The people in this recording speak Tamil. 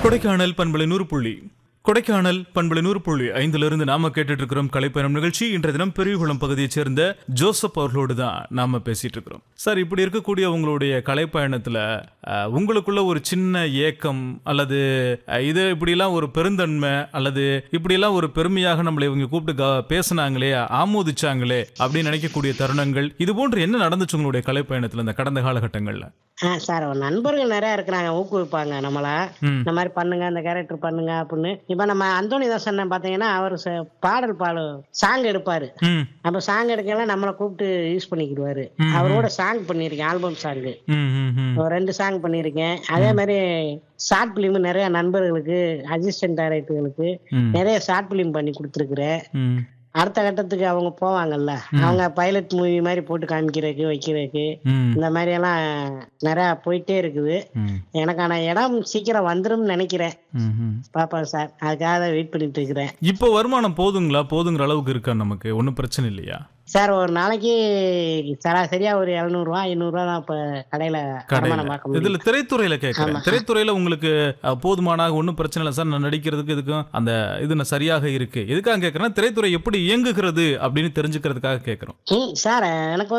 கொடைக்கானல் பண்பலை நூறு புள்ளி கொடைக்கானல் பண்பலை நூறு புள்ளி ஐந்திலிருந்து நாம கேட்டுட்டு இருக்கிறோம் கலைப்பயணம் நிகழ்ச்சி இன்றைய தினம் பெரியகுளம் பகுதியைச் சேர்ந்த ஜோசப் அவர்களோடு தான் நாம பேசிட்டு இருக்கிறோம் சார் இப்படி இருக்கக்கூடிய உங்களுடைய கலைப்பயணத்துல அஹ், உங்களுக்குள்ள ஒரு சின்ன ஏக்கம் அல்லது அஹ், இது இப்படியெல்லாம் ஒரு பெருந்தன்மை அல்லது இப்படியெல்லாம் ஒரு பெருமையாக நம்மளை இவங்க கூப்பிட்டு க- பேசுனாங்களே ஆமோதிச்சாங்களே அப்படின்னு நினைக்கக்கூடிய தருணங்கள் இது போன்று என்ன நடந்துச்சு உங்களுடைய கலைப்பயணத்துல இந்த கடந்த காலகட்டங்கள்ல ஆ சார் நண்பர்கள் நிறைய இருக்கிறாங்க ஊக்குவிப்பாங்க நம்மள ம். இந்த மாதிரி பண்ணுங்க இந்த கேரக்டர் பண்ணுங்க அப்படின்னு இப்ப நம்ம அந்தோனி தாசன் பாத்தீங்கன்னா அவர் ச- பாடல் பாடு சாங் எடுப்பாரு ம் அப்ப சாங் எடுக்கலாம் நம்மளை கூப்பிட்டு யூஸ் பண்ணிக்கிடுவாரு அவரோட சாங் பண்ணியிருக்கேன் ஆல்பம் சாங் ம் ம் ம் ரெண்டு சாங் பண்ணியிருக்கேன் அதே மாதிரி ஷார்ட் பிலிம் நிறைய நண்பர்களுக்கு அசிஸ்டன்ட் டைரக்டர்களுக்கு ம். நிறைய ஷார்ட் பிலிம் பண்ணி கொடுத்துருக்குறேன் ம் அடுத்த கட்டத்துக்கு அவங்க போவாங்கல்ல அவங்க பைலட் மூவி மாதிரி போட்டு காமிக்கிறதுக்கு வைக்கிறதுக்கு ம் இந்த மாதிரி எல்லாம் நிறைய போயிட்டே இருக்குது ம் எனக்கான இடம் சீக்கிரம் வந்துரும்னு நினைக்கிறேன் ம் ம் பாப்பா சார் அதுக்காக தான் வெயிட் பண்ணிட்டு இருக்கிறேன் இப்போ வருமானம் போதுங்களா போதுங்கிற அளவுக்கு இருக்கா நமக்கு ஒன்றும் பிரச்சனை இல்லையா சார் ஒரு நாளைக்கு சராசரியா ஒரு எழுநூறுவா ஐநூறுரூவா தான் இப்ப கடையில வருமானம் பார்க்க முடியும் இதுல திரைத்துறையில கேட்கறேன் திரைத்துறையில உங்களுக்கு அஹ், போதுமானாக ஒன்றும் பிரச்சனை இல்லை சார் நான் நடிக்கிறதுக்கு இதுக்கும் அந்த இது நான் சரியாக இருக்கு எதுக்காக கேட்கறேன் திரைத்துறை எப்படி இயங்குகிறது அப்படின்னு தெரிஞ்சுக்கிறதுக்காக கேட்கறோம் ம், சார் எனக்கு